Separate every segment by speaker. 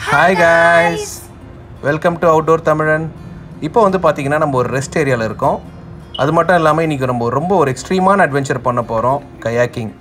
Speaker 1: hi guys welcome to outdoor Tamilan இப்போ வந்து பார்த்தீங்கன்னா நம்ம ஒரு ரெஸ்ட் ஏரியாவில் இருக்கோம் அது மட்டும் இல்லாமல் இன்றைக்கி நம்ம ரொம்ப ஒரு எக்ஸ்ட்ரீமான அட்வென்ச்சர் பண்ண போகிறோம் கயாக்கிங்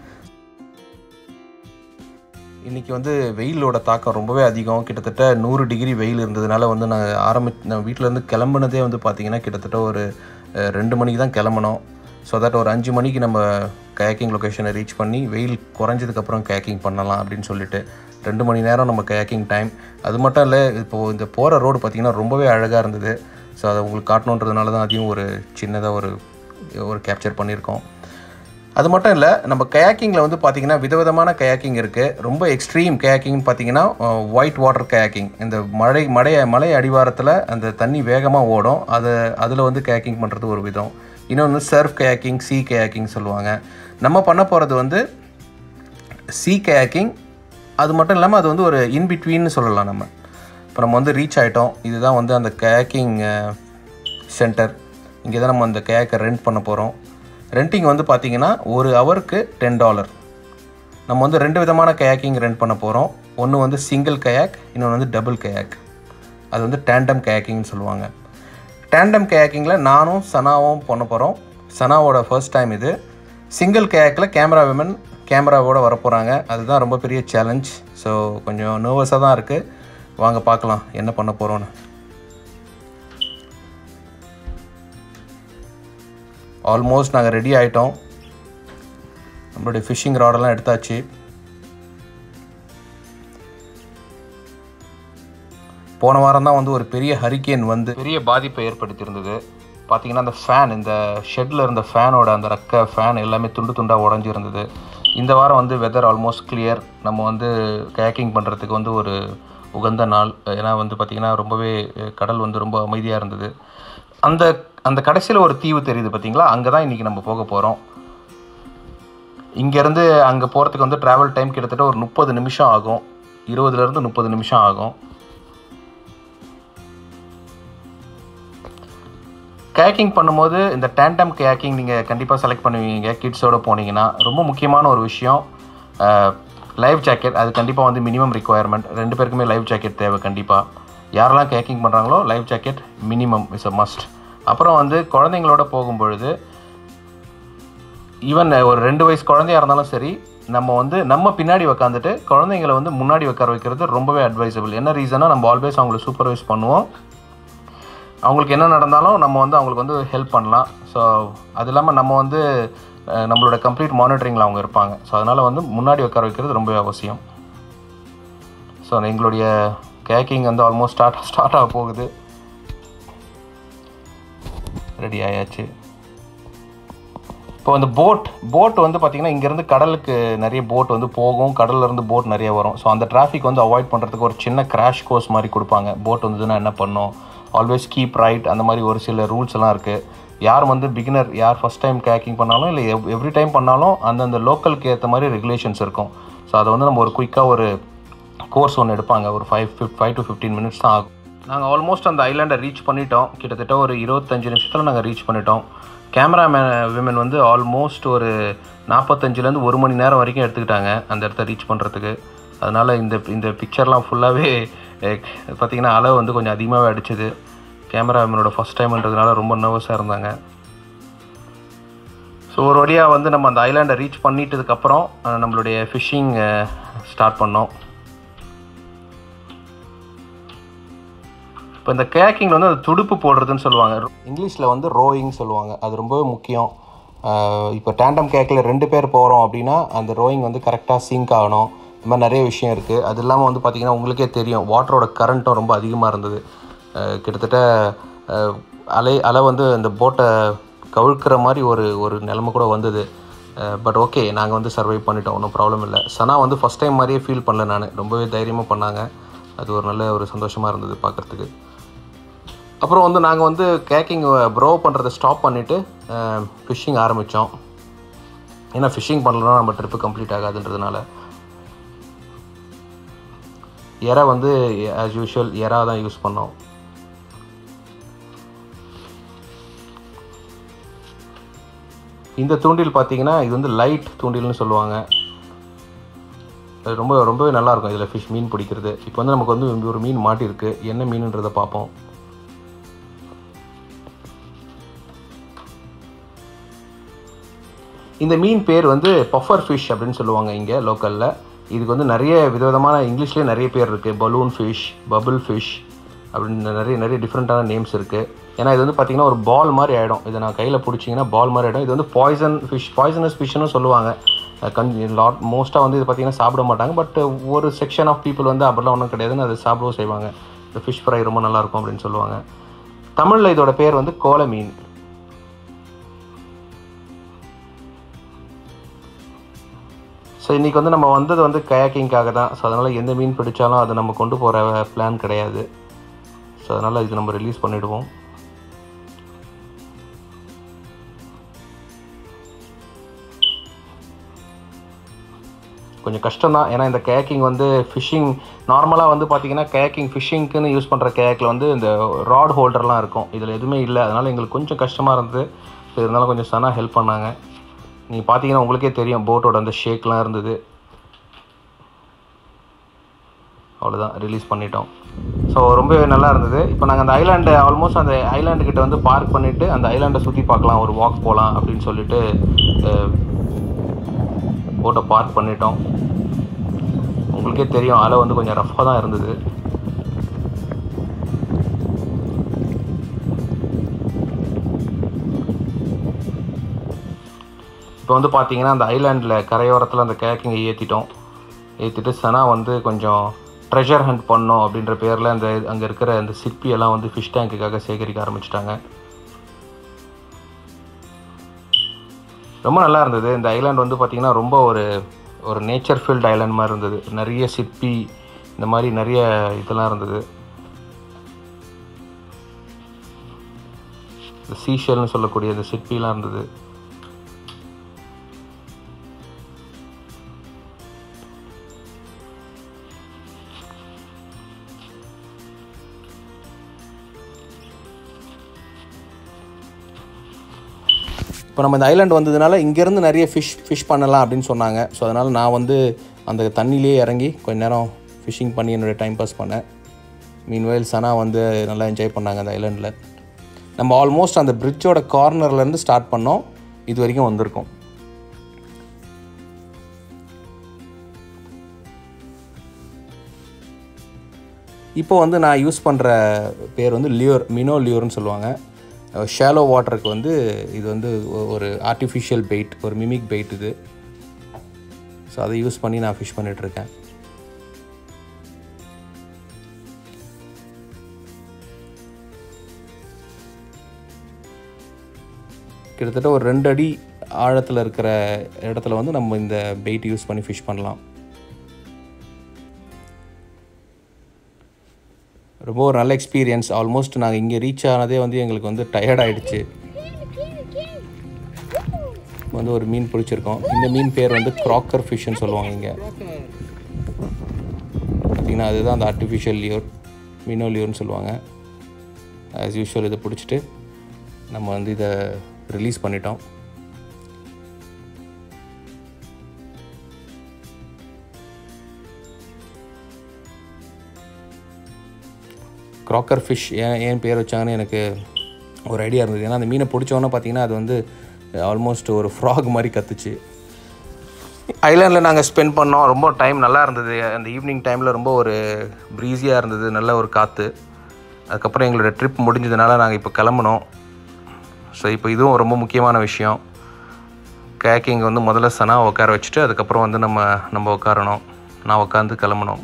Speaker 1: இன்றைக்கி வந்து வெயிலோட தாக்கம் ரொம்பவே அதிகம் கிட்டத்தட்ட நூறு டிகிரி வெயில் இருந்ததுனால வந்து நான் ஆரம்பி நான் வீட்டிலேருந்து கிளம்புனதே வந்து பார்த்திங்கன்னா கிட்டத்தட்ட ஒரு அஹ், ரெண்டு மணிக்கு தான் கிளம்பணும் ஸோ தட் ஒரு அஞ்சு மணிக்கு நம்ம கயாக்கிங் லொக்கேஷனை ரீச் பண்ணி வெயில் குறைஞ்சதுக்கப்புறம் கயாக்கிங் பண்ணலாம் அப்படின்னு சொல்லிட்டு ரெண்டு மணி நேரம் நம்ம கயாக்கிங் டைம் அது மட்டும் இல்லை இப்போது இந்த போகிற ரோடு பார்த்திங்கன்னா ரொம்பவே அழகாக இருந்தது ஸோ அதை உங்களுக்கு காட்டணுன்றதுனால தான் அதையும் ஒரு சின்னதாக ஒரு ஒரு கேப்சர் பண்ணியிருக்கோம் அது மட்டும் இல்லை நம்ம கயாக்கிங்கில் வந்து பார்த்தீங்கன்னா விதவிதமான கயாக்கிங் இருக்குது ரொம்ப எக்ஸ்ட்ரீம் கயாக்கிங்னு பார்த்தீங்கன்னா ஒயிட் வாட்டர் கயாக்கிங் இந்த மழை மழை மலை அடிவாரத்தில் அந்த தண்ணி வேகமாக ஓடும் அது அதில் வந்து கயாக்கிங் பண்ணுறது ஒரு விதம் இன்னொன்று சர்ஃப் கயாக்கிங் சி கயாக்கிங் சொல்லுவாங்க நம்ம பண்ண போகிறது வந்து சி கயாக்கிங் அது மட்டும் இல்லாமல் அது வந்து ஒரு இன்பிட்வீன்னு சொல்லலாம் நம்ம இப்போ நம்ம வந்து ரீச் ஆகிட்டோம் இதுதான் வந்து அந்த கயாக்கிங் சென்டர் இங்கே தான் நம்ம அந்த கயாக்கை ரெண்ட் பண்ண போகிறோம் ரெண்டிங் வந்து பார்த்திங்கன்னா ஒரு ஹவருக்கு டென் டாலர் நம்ம வந்து ரெண்டு விதமான கயாக்கிங் ரெண்ட் பண்ண போகிறோம் ஒன்று வந்து சிங்கிள் கயாக் இன்னொன்று வந்து டபுள் கயாக் அது வந்து டேண்டம் கயாக்கிங்னு சொல்லுவாங்க டேண்டம் கயாக்கிங்கில் நானும் சனாவும் பண்ண போகிறோம் சனாவோட ஃபர்ஸ்ட் டைம் இது சிங்கிள் கயாக்கில் கேமரா விமன் கேமராவோட வரப்போகிறாங்க அதுதான் ரொம்ப பெரிய சேலஞ்ச் ஸோ கொஞ்சம் நர்வஸாக தான் இருக்குது வாங்க பார்க்கலாம் என்ன பண்ண போகிறோன்னு ஆல்மோஸ்ட் நாங்கள் ரெடி ஆகிட்டோம் நம்மளுடைய ஃபிஷ்ஷிங் ராடெல்லாம் எடுத்தாச்சு போன வாரம் தான் வந்து ஒரு பெரிய ஹரிக்கேன் வந்து பெரிய பாதிப்பை ஏற்படுத்தியிருந்தது பார்த்தீங்கன்னா அந்த ஃபேன் இந்த ஷெட்டில் இருந்த ஃபேனோட அந்த ரெக்க ஃபேன் எல்லாமே துண்டு துண்டாக உடஞ்சிருந்தது இந்த வாரம் வந்து வெதர் ஆல்மோஸ்ட் கிளியர் நம்ம வந்து கேக்கிங் பண்ணுறதுக்கு வந்து ஒரு உகந்த நாள் ஏன்னா வந்து பார்த்திங்கன்னா ரொம்பவே அஹ், கடல் வந்து ரொம்ப அமைதியாக இருந்தது அந்த அந்த கடைசியில் ஒரு தீவு தெரியுது பார்த்தீங்களா அங்கே தான் இன்றைக்கி நம்ம போக போகிறோம் இங்கேருந்து அங்கே போகிறதுக்கு வந்து ட்ராவல் டைம் கிட்டத்தட்ட ஒரு முப்பது நிமிஷம் ஆகும் இருபதுலேருந்து முப்பது நிமிஷம் ஆகும் கேக்கிங் பண்ணும்போது இந்த டேண்டம் கேக்கிங் நீங்கள் கண்டிப்பாக செலக்ட் பண்ணுவீங்க கிட்ஸோட போனீங்கன்னா ரொம்ப முக்கியமான ஒரு விஷயம் லைஃப் ஜாக்கெட் அது கண்டிப்பாக வந்து மினிமம் ரிக்குவயர்மெண்ட் ரெண்டு பேருக்குமே லைஃப் ஜாக்கெட் தேவை கண்டிப்பாக யாரெல்லாம் கேக்கிங் பண்ணுறாங்களோ life jacket minimum is a must அப்புறம் வந்து குழந்தைங்களோட போகும்பொழுது ஈவன் ஒரு ரெண்டு வயசு குழந்தையா இருந்தாலும் சரி நம்ம வந்து நம்ம பின்னாடி உக்காந்துட்டு குழந்தைங்களை வந்து முன்னாடி உட்கார வைக்கிறது ரொம்பவே அட்வைசபிள் என்ன ரீசனாக நம்ம ஆல்வேஸ் அவங்களை சூப்பர்வைஸ் பண்ணுவோம் அவங்களுக்கு என்ன நடந்தாலும் நம்ம வந்து அவங்களுக்கு வந்து ஹெல்ப் பண்ணலாம் ஸோ அது இல்லாமல் நம்ம வந்து அஹ், நம்மளோட கம்ப்ளீட் மானிட்டரிங்கில் அவங்க இருப்பாங்க ஸோ அதனால் வந்து முன்னாடி உட்கார வைக்கிறது ரொம்ப அவசியம் ஸோ எங்களுடைய கேக்கிங் வந்து ஆல்மோஸ்ட் ஸ்டார்ட் ஸ்டார்ட் ஆக போகுது ரெடி ஆயாச்சு இப்போ இந்த போட் போட் வந்து பார்த்திங்கன்னா இங்கேருந்து கடலுக்கு நிறைய போட் வந்து போகும் கடல்ல இருந்து போட் நிறைய வரும் ஸோ அந்த டிராஃபிக் வந்து அவாய்ட் பண்ணுறதுக்கு ஒரு சின்ன கிராஷ் கோர்ஸ் மாதிரி கொடுப்பாங்க போட் வந்ததுன்னா என்ன பண்ணும் ஆல்வேஸ் கீப் ரைட் அந்த மாதிரி ஒரு சில ரூல்ஸ் எல்லாம் இருக்குது யார் வந்து பிகினர் யார் ஃபஸ்ட் டைம் கேக்கிங் பண்ணாலும் இல்லை எவ்ரி டைம் பண்ணாலும் அந்தந்த லோக்கலுக்கு ஏற்ற மாதிரி ரெகுலேஷன்ஸ் இருக்கும் ஸோ அதை வந்து நம்ம ஒரு குயிக்காக ஒரு கோர்ஸ் ஒன்று எடுப்பாங்க ஒரு five fif five to fifteen minutes தான் ஆகும் நாங்கள் ஆல்மோஸ்ட் அந்த ஐலாண்டை ரீச் பண்ணிட்டோம் கிட்டத்தட்ட ஒரு இருபத்தஞ்சு நிமிஷத்தில் நாங்கள் ரீச் பண்ணிட்டோம் கேமராமேன் விமன் வந்து ஆல்மோஸ்ட் ஒரு நாற்பத்தஞ்சிலேருந்து ஒரு மணி நேரம் வரைக்கும் எடுத்துக்கிட்டாங்க அந்த இடத்த ரீச் பண்ணுறதுக்கு அதனால் இந்த இந்த பிக்சர்லாம் ஃபுல்லாகவே பார்த்திங்கன்னா அளவு வந்து கொஞ்சம் அதிகமாகவே அடிச்சுது கேமரா விமனோட ஃபஸ்ட் டைம்ன்றதுனால ரொம்ப நர்வஸாக இருந்தாங்க ஸோ ஒரு வழியாக வந்து நம்ம அந்த ஐலாண்டை ரீச் பண்ணிட்டதுக்கப்புறம் அஹ், நம்மளுடைய ஃபிஷ்ஷிங் ஸ்டார்ட் பண்ணோம் இப்போ இந்த கேக்கிங் வந்து அந்த துடுப்பு போடுறதுன்னு சொல்லுவாங்க இங்கிலீஷில் வந்து ரோயிங் சொல்லுவாங்க அது ரொம்பவே முக்கியம் ஆஹ் இப்போ டேண்டம் கேக்கில் ரெண்டு பேர் போகிறோம் அப்படின்னா அந்த ரோயிங் வந்து கரெக்டாக சிங்க் ஆகணும் இந்த மாதிரி நிறைய விஷயம் இருக்குது அது இல்லாமல் வந்து பார்த்திங்கன்னா உங்களுக்கே தெரியும் வாட்டரோட கரண்ட்டும் ரொம்ப அதிகமாக இருந்தது ஆஹ் கிட்டத்தட்ட ஆஹ் அலை அலை வந்து அந்த போட்டை கவிழ்க்கிற மாதிரி ஒரு ஒரு நிலமை கூட வந்தது பட் ஓகே நாங்கள் வந்து சர்வை பண்ணிட்டோம் ஒன்றும் ப்ராப்ளம் இல்லை சனா வந்து ஃபஸ்ட் டைம் மாதிரியே ஃபீல் பண்ணல நான் ரொம்பவே தைரியமாக பண்ணாங்க அது ஒரு நல்ல ஒரு சந்தோஷமாக இருந்தது பார்க்குறதுக்கு அப்புறம் வந்து நாங்கள் வந்து கேக்கிங் ப்ரோ பண்ணுறதை ஸ்டாப் பண்ணிவிட்டு ஃபிஷ்ஷிங் ஆரம்பித்தோம் ஏன்னா ஃபிஷ்ஷிங் பண்ணலன்னா நம்ம ட்ரிப்பு கம்ப்ளீட் ஆகாதுன்றதுனால எறா வந்து ஆஸ் யூஷுவல் எறா தான் யூஸ் பண்ணோம் இந்த தூண்டில் பார்த்தீங்கன்னா இது வந்து லைட் தூண்டில்னு சொல்லுவாங்க அது ரொம்ப ரொம்பவே நல்லாயிருக்கும் இதில் ஃபிஷ் மீன் பிடிக்கிறது இப்போ வந்து நமக்கு வந்து ஒரு மீன் மாட்டிருக்கு என்ன மீனுன்றதை பார்ப்போம் இந்த மீன் பேர் வந்து பஃபர் ஃபிஷ் அப்படின்னு சொல்லுவாங்க இங்கே லோக்கலில் இதுக்கு வந்து நிறைய விதவிதமான இங்கிலீஷ்லேயே நிறைய பேர் இருக்குது பலூன் ஃபிஷ் பபுள் ஃபிஷ் அப்படின்னு நிறைய நிறைய டிஃப்ரெண்ட்டான நேம்ஸ் இருக்குது ஏன்னா இது வந்து பார்த்திங்கன்னா ஒரு பால் மாதிரி ஆகிடும் இதை நான் கையில் பிடிச்சிங்கன்னா பால் மாதிரி ஆகிடும் இது வந்து பாய்சன் ஃபிஷ் பாய்சனஸ் ஃபிஷ்னு சொல்லுவாங்க கன் லாட் மோஸ்ட்டாக வந்து இது பார்த்திங்கன்னா சாப்பிட மாட்டாங்க பட் ஒரு செக்ஷன் ஆஃப் பீப்புள் வந்து அப்படிலாம் ஒன்றும் கிடையாதுன்னு அதை சாப்பிடவும் செய்வாங்க இந்த ஃபிஷ் ஃப்ரை ரொம்ப நல்லாயிருக்கும் அப்படின்னு சொல்லுவாங்க தமிழில் இதோட பேர் வந்து கோல மீன் ஸோ இன்றைக்கி வந்து நம்ம வந்தது வந்து கயாக்கிங்காக தான் ஸோ அதனால் எந்த மீன் பிடிச்சாலும் அதை நம்ம கொண்டு போகிற பிளான் கிடையாது ஸோ அதனால் இது நம்ம ரிலீஸ் பண்ணிவிடுவோம் கொஞ்சம் கஷ்டம் தான் ஏன்னா இந்த கேக்கிங் வந்து ஃபிஷ்ஷிங் நார்மலாக வந்து பார்த்தீங்கன்னா கேக்கிங் ஃபிஷ்ஷிங்க்குன்னு யூஸ் பண்ணுற கேக்கில் வந்து இந்த ராட் ஹோல்டர்லாம் இருக்கும் இதில் எதுவுமே இல்லை அதனால் எங்களுக்கு கொஞ்சம் கஷ்டமாக இருந்தது ஸோ இருந்தாலும் கொஞ்சம் சனா ஹெல்ப் பண்ணாங்க நீங்கள் பார்த்தீங்கன்னா உங்களுக்கே தெரியும் போட்டோட அந்த ஷேக்லாம் இருந்தது அவ்வளோதான் ரிலீஸ் பண்ணிட்டோம் ஸோ ரொம்பவே நல்லா இருந்தது இப்போ நாங்கள் அந்த ஐலாண்டு ஆல்மோஸ்ட் அந்த ஐலாண்டு கிட்ட வந்து பார்க் பண்ணிவிட்டு அந்த ஐலாண்டை சுற்றி பார்க்கலாம் ஒரு வாக் போகலாம் அப்படின்னு சொல்லிட்டு போட்டை பார்க் பண்ணிட்டோம் உங்களுக்கே தெரியும் அலை வந்து கொஞ்சம் ரஃப்பாக தான் இருந்தது இப்போ வந்து பார்த்தீங்கன்னா அந்த ஐலாண்டில் கரையோரத்தில் அந்த கேக்கிங்கை ஏற்றிட்டோம் ஏற்றிட்டு சனா வந்து கொஞ்சம் ட்ரெஷர் ஹண்ட் பண்ணோம் அப்படின்ற பேரில் அந்த அங்கே இருக்கிற அந்த சிப்பியெல்லாம் வந்து ஃபிஷ் டேங்க்குக்காக சேகரிக்க ஆரம்பிச்சிட்டாங்க ரொம்ப நல்லா இருந்தது இந்த ஐலாண்ட் வந்து பார்த்திங்கன்னா ரொம்ப ஒரு ஒரு நேச்சர் ஃபீல்ட் ஐலாண்ட் மாதிரி இருந்தது நிறைய சிப்பி இந்த மாதிரி நிறைய இதெல்லாம் இருந்தது இந்த சீஷல்னு சொல்லக்கூடிய அந்த சிப்பிலாம் இருந்தது இப்போ நம்ம இந்த ஐலாண்ட் வந்ததுனால இங்கேருந்து நிறைய ஃபிஷ் ஃபிஷ் பண்ணலாம் அப்படின்னு சொன்னாங்க ஸோ அதனால் நான் வந்து அந்த தண்ணியிலே இறங்கி கொஞ்ச நேரம் ஃபிஷ்ஷிங் பண்ணி என்னுடைய டைம் பாஸ் பண்ணேன் மீன்வயல் சனா வந்து நல்லா என்ஜாய் பண்ணாங்க அந்த ஐலாண்டில் நம்ம ஆல்மோஸ்ட் அந்த பிரிட்ஜோட கார்னர்லேருந்து ஸ்டார்ட் பண்ணோம் இது வரைக்கும் வந்திருக்கோம் இப்போ வந்து நான் யூஸ் பண்ணுற பேர் வந்து லியோர் மினோ லியோர்னு சொல்லுவாங்க ஷேலோ வாட்டருக்கு வந்து இது வந்து ஒரு ஆர்டிஃபிஷியல் பெயிட் ஒரு மிமிக் பெயிட் இது ஸோ அதை யூஸ் பண்ணி நான் ஃபிஷ் பண்ணிகிட்ருக்கேன் கிட்டத்தட்ட ஒரு ரெண்டு அடி ஆழத்தில் இருக்கிற இடத்துல வந்து நம்ம இந்த பெயிட் யூஸ் பண்ணி ஃபிஷ் பண்ணலாம் ரொம்ப ஒரு நல்ல எக்ஸ்பீரியன்ஸ் ஆல்மோஸ்ட் நாங்கள் இங்கே ரீச் ஆனதே வந்து எங்களுக்கு வந்து டயர்ட் ஆகிடுச்சு வந்து ஒரு மீன் பிடிச்சிருக்கோம் இந்த மீன் பேர் வந்து க்ராக்கர் ஃபிஷ்ஷுன்னு சொல்லுவாங்க இங்கே பார்த்திங்கன்னா அதுதான் அந்த ஆர்டிஃபிஷியல் லியோர் மீனோ லியோர்னு சொல்லுவாங்க ஆஸ் யூஷுவல் இதை பிடிச்சிட்டு நம்ம வந்து இதை ரிலீஸ் பண்ணிட்டோம் க்ராக்கர் ஃபிஷ் ஏன் ஏன் பேர் வச்சாங்கன்னு எனக்கு ஒரு ஐடியா இருந்தது ஏன்னா அந்த மீனை பிடிச்சோன்னே பார்த்தீங்கன்னா அது வந்து ஆல்மோஸ்ட் ஒரு ஃப்ராக் மாதிரி கத்துச்சு ஐலாண்டில் நாங்கள் ஸ்பெண்ட் பண்ணோம் ரொம்ப டைம் நல்லா இருந்தது அந்த ஈவினிங் டைமில் ரொம்ப ஒரு ப்ரீஸியாக இருந்தது நல்ல ஒரு காற்று அதுக்கப்புறம் எங்களோட ட்ரிப் முடிஞ்சதுனால நாங்கள் இப்போ கிளம்புனோம் ஸோ இப்போ இதுவும் ரொம்ப முக்கியமான விஷயம் கேக்கிங் வந்து முதல்ல சனா உட்கார வச்சுட்டு அதுக்கப்புறம் வந்து நம்ம நம்ம உட்காரணும் நான் உட்காந்து கிளம்பணும்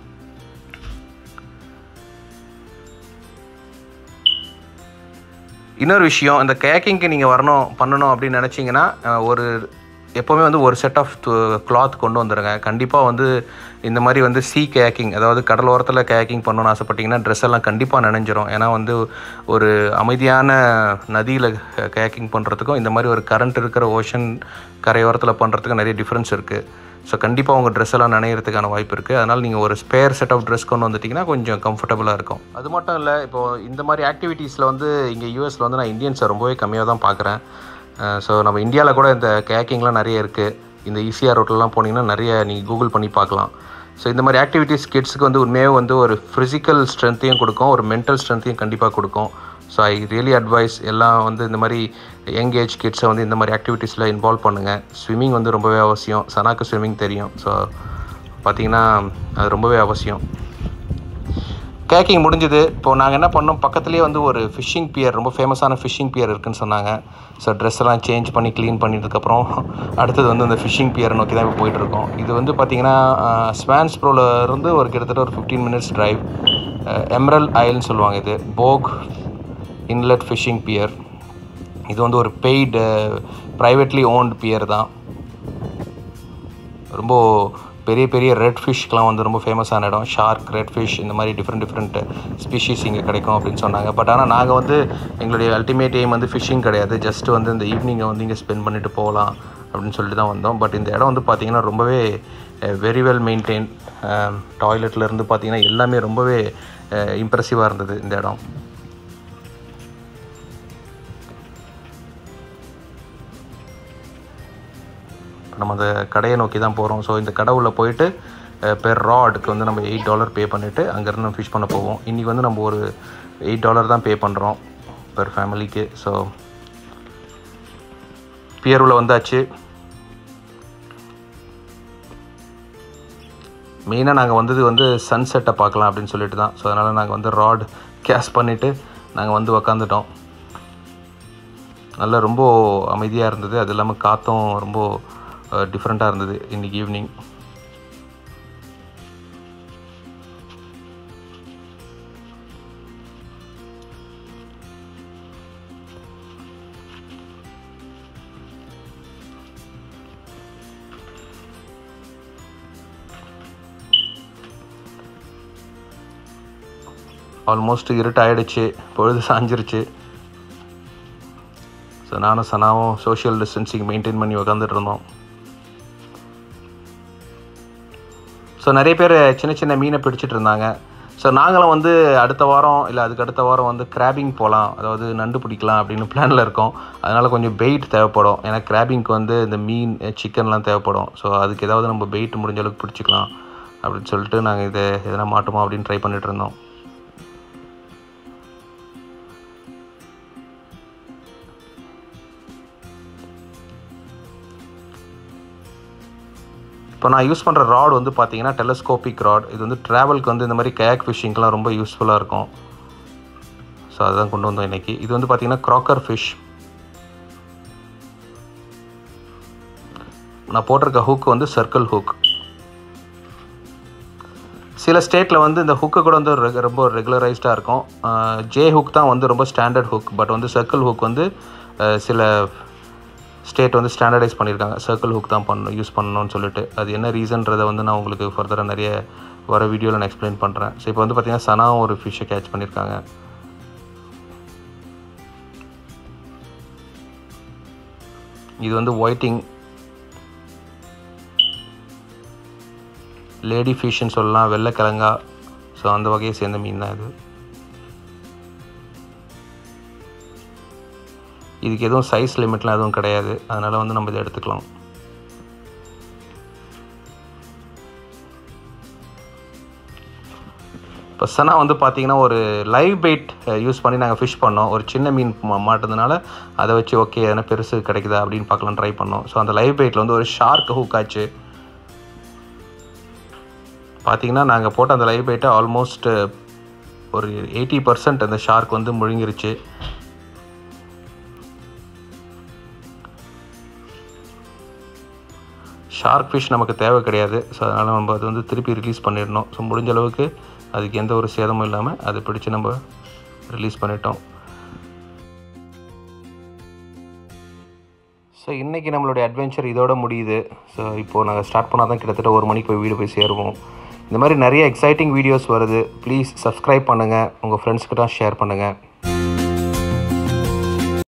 Speaker 1: இன்னொரு விஷயம் இந்த கேக்கிங்க்கு நீங்கள் வரணும் பண்ணணும் அப்படின்னு நினச்சிங்கன்னா ஒரு எப்போவுமே வந்து ஒரு செட் ஆஃப் கிளாத் கொண்டு வந்துடுங்க கண்டிப்பாக வந்து இந்த மாதிரி வந்து சீ கேக்கிங் அதாவது கடலோரத்தில் கேக்கிங் பண்ணணும்னு ஆசைப்பட்டீங்கன்னா ட்ரெஸ் எல்லாம் கண்டிப்பாக நனைஞ்சிரும் ஏன்னா வந்து ஒரு அமைதியான நதியில் கேக்கிங் பண்ணுறதுக்கும் இந்த மாதிரி ஒரு கரண்ட் இருக்கிற ஓஷன் கரையோரத்தில் பண்ணுறதுக்கும் நிறைய டிஃப்ரென்ஸ் இருக்குது ஸோ கண்டிப்பாக உங்கள் ட்ரெஸ் எல்லாம் நனையிறதுக்கான வாய்ப்பு இருக்குது அதனால் நீங்கள் ஒரு ஸ்பேர் செட் ஆஃப் ட்ரெஸ் கொண்டு வந்துட்டிங்கன்னா கொஞ்சம் கம்ஃபர்டபுளாக இருக்கும் அது மட்டும் இல்லை இப்போது இந்த மாதிரி ஆக்டிவிட்டீஸில் வந்து இங்கே யூஎஸில் வந்து நான் இந்தியன்ஸை ரொம்பவே கம்மியாக தான் பார்க்குறேன் ஸோ நம்ம இந்தியாவில் கூட இந்த கேக்கிங்லாம் நிறைய இருக்குது இந்த ஈசிஆர் ரோட்லலாம் போனீங்கன்னா நிறைய நீங்கள் கூகுள் பண்ணி பார்க்கலாம் ஸோ இந்த மாதிரி ஆக்டிவிட்டீஸ் கிட்ஸுக்கு வந்து உண்மையாக வந்து ஒரு ஃபிசிக்கல் ஸ்ட்ரென்த்தையும் கொடுக்கும் ஒரு மென்டல் ஸ்ட்ரென்த்தையும் கண்டிப்பாக கொடுக்கும் ஸோ ஐ ரியலி அட்வைஸ் எல்லாம் வந்து இந்த மாதிரி யங் ஏஜ் கிட்ஸை வந்து இந்த மாதிரி ஆக்டிவிட்டீஸில் இன்வால்வ் பண்ணுங்கள் ஸ்விம்மிங் வந்து ரொம்பவே அவசியம் சனாக்கு ஸ்விம்மிங் தெரியும் ஸோ பார்த்தீங்கன்னா அது ரொம்பவே அவசியம் கேக்கிங் முடிஞ்சது இப்போது நாங்கள் என்ன பண்ணோம் பக்கத்துலேயே வந்து ஒரு ஃபிஷ்ஷிங் பியர் ரொம்ப ஃபேமஸான ஃபிஷ்ஷிங் பியர் இருக்குன்னு சொன்னாங்க ஸோ ட்ரெஸ் எல்லாம் சேஞ்ச் பண்ணி க்ளீன் பண்ணிட்டதுக்கப்புறம் அடுத்தது வந்து இந்த ஃபிஷ்ஷிங் பியரை நோக்கி தான் இப்போ போயிட்டுருக்கோம் இது வந்து பார்த்திங்கன்னா ஸ்வான்ஸ் ப்ரோவில் இருந்து ஒரு கிட்டத்தட்ட ஒரு ஃபிஃப்டீன் மினிட்ஸ் ட்ரைவ் எம்ரல் ஐல்னு சொல்லுவாங்க இது போக் இன்லெட் ஃபிஷ்ஷிங் பியர் இது வந்து ஒரு பெய்டு ப்ரைவேட்லி ஓன்டு பியர் தான் ரொம்ப பெரிய பெரிய ரெட் ஃபிஷ்க்கெலாம் வந்து ரொம்ப ஃபேமஸான இடம் ஷார்க் ரெட் ஃபிஷ் இந்த மாதிரி டிஃப்ரெண்ட் டிஃப்ரெண்ட் ஸ்பீஷீஸ் இங்கே கிடைக்கும் அப்படின்னு சொன்னாங்க பட் ஆனால் நாங்கள் வந்து எங்களுடைய அல்டிமேட் எய்ம் வந்து ஃபிஷ்ஷிங் கிடையாது ஜஸ்ட் வந்து இந்த ஈவினிங்கை வந்து இங்கே ஸ்பெண்ட் பண்ணிட்டு போகலாம் அப்படின்னு சொல்லிட்டு தான் வந்தோம் பட் இந்த இடம் வந்து பார்த்திங்கன்னா ரொம்பவே வெரி வெல் மெயின்டைன் டாய்லெட்லேருந்து பார்த்திங்கன்னா எல்லாமே ரொம்பவே இம்ப்ரெசிவாக இருந்தது இந்த இடம் நம்ம அந்த கடையை நோக்கி தான் போகிறோம் ஸோ இந்த கடை உள்ள போயிட்டு பெர் ராடுக்கு வந்து நம்ம எயிட் டாலர் பே பண்ணிவிட்டு அங்கேருந்து நம்ம ஃபிஷ் பண்ண போவோம் இன்றைக்கி வந்து நம்ம ஒரு எயிட் டாலர் தான் பே பண்ணுறோம் பெர் ஃபேமிலிக்கு ஸோ பியர் உள்ள வந்தாச்சு மெயினாக நாங்கள் வந்தது வந்து சன்செட்டை பார்க்கலாம் அப்படின்னு சொல்லிட்டு தான் ஸோ அதனால் நாங்கள் வந்து ராட் கேஷ் பண்ணிவிட்டு நாங்கள் வந்து உக்காந்துட்டோம் நல்லா ரொம்ப அமைதியாக இருந்தது அது இல்லாமல் காற்றும் ரொம்ப டிஃப்ரெண்ட்டாக இருந்தது இன்றைக்கி ஈவினிங் ஆல்மோஸ்ட் இருட்டாயிடுச்சு பொழுது சாஞ்சிருச்சு ஸோ நானும் சனாவும் சோஷியல் டிஸ்டன்சிங் மெயின்டைன் பண்ணி உக்காந்துட்டு இருந்தோம் ஸோ நிறைய பேர் சின்ன சின்ன மீனை பிடிச்சிட்டு இருந்தாங்க ஸோ நாங்களும் வந்து அடுத்த வாரம் இல்லை அதுக்கு அடுத்த வாரம் வந்து கிராபிங் போகலாம் அதாவது நண்டு பிடிக்கலாம் அப்படின்னு பிளானில் இருக்கோம் அதனால் கொஞ்சம் பெயிட் தேவைப்படும் ஏன்னா கிராபிங்க்கு வந்து இந்த மீன் சிக்கன்லாம் தேவைப்படும் ஸோ அதுக்கு ஏதாவது நம்ம பெயிட் முடிஞ்ச அளவுக்கு பிடிச்சிக்கலாம் அப்படின்னு சொல்லிட்டு நாங்கள் இதை எதனா மாட்டோமா அப்படின்னு ட்ரை பண்ணிட்டு இருந்தோம் இப்போ நான் யூஸ் பண்ணுற ராட் வந்து பார்த்தீங்கன்னா டெலஸ்கோபிக் ராட் இது வந்து ட்ராவலுக்கு வந்து இந்த மாதிரி கயாக் ஃபிஷ்ஷிங்க்கெலாம் ரொம்ப யூஸ்ஃபுல்லாக இருக்கும் ஸோ அதுதான் கொண்டு வந்தோம் இன்றைக்கி இது வந்து பார்த்தீங்கன்னா க்ராக்கர் ஃபிஷ் நான் போட்டிருக்க ஹுக் வந்து சர்க்கிள் ஹுக் சில ஸ்டேட்டில் வந்து இந்த ஹுக்கு கூட வந்து ரெ- ரொம்ப ரெகுலரைஸ்டாக இருக்கும் ஜே ஹுக் தான் வந்து ரொம்ப ஸ்டாண்டர்ட் ஹுக் பட் வந்து சர்க்கிள் ஹுக் வந்து அஹ், சில ஸ்டேட் வந்து ஸ்டாண்டர்டைஸ் பண்ணியிருக்காங்க சர்க்கிள் ஹுக் தான் பண்ணணும் யூஸ் பண்ணணும்னு சொல்லிட்டு அது என்ன ரீசன்றதை வந்து நான் உங்களுக்கு ஃபர்தராக நிறைய வர வீடியோவில் நான் எக்ஸ்பிளைன் பண்ணுறேன் ஸோ இப்போ வந்து பார்த்தீங்கன்னா சனாவும் ஒரு ஃபிஷ்ஷை கேட்ச் பண்ணியிருக்காங்க இது வந்து ஒயிட்டிங் லேடி ஃபிஷ்ன்னு சொல்லலாம் வெள்ளைக்கிழங்கா ஸோ அந்த வகையை சேர்ந்த மீன் தான் இது இதுக்கு எதுவும் சைஸ் லிமிட்லாம் எதுவும் கிடையாது அதனால் வந்து நம்ம இதை எடுத்துக்கலாம் இப்போ சனா வந்து பார்த்தீங்கன்னா ஒரு லைவ் பைட் யூஸ் பண்ணி நாங்கள் ஃபிஷ் பண்ணோம் ஒரு சின்ன மீன் மா- மாட்டுறதுனால அதை வச்சு ஓகே எதனா பெருசு கிடைக்குதா அப்படின்னு பார்க்கலாம் ட்ரை பண்ணோம் ஸோ அந்த லைவ் பைட்டில் வந்து ஒரு ஷார்க் ஹூக் ஆச்சு பார்த்தீங்கன்னா நாங்கள் போட்ட அந்த லைவ் பைட்டை ஆல்மோஸ்ட் ஒரு எயிட்டி பர்சன்ட் அந்த ஷார்க் வந்து முழுங்கிருச்சு ஷார்க் ஃபிஷ் நமக்கு தேவை கிடையாது ஸோ அதனால் நம்ம அது வந்து திருப்பி ரிலீஸ் பண்ணிடணும் ஸோ முடிஞ்ச அளவுக்கு அதுக்கு எந்த ஒரு சேதமும் இல்லாமல் அதை பிடிச்சு நம்ம ரிலீஸ் பண்ணிட்டோம் ஸோ இன்றைக்கி நம்மளுடைய அட்வென்ச்சர் இதோட முடியுது ஸோ இப்போது நாங்கள் ஸ்டார்ட் பண்ணால் தான் கிட்டத்தட்ட ஒரு மணிக்கு போய் வீடு போய் சேருவோம் இந்த மாதிரி நிறைய எக்ஸைட்டிங் வீடியோஸ் வருது ப்ளீஸ் சப்ஸ்கிரைப் பண்ணுங்கள் உங்கள் ஃப்ரெண்ட்ஸ்கிட்ட ஷேர் பண்ணுங்கள்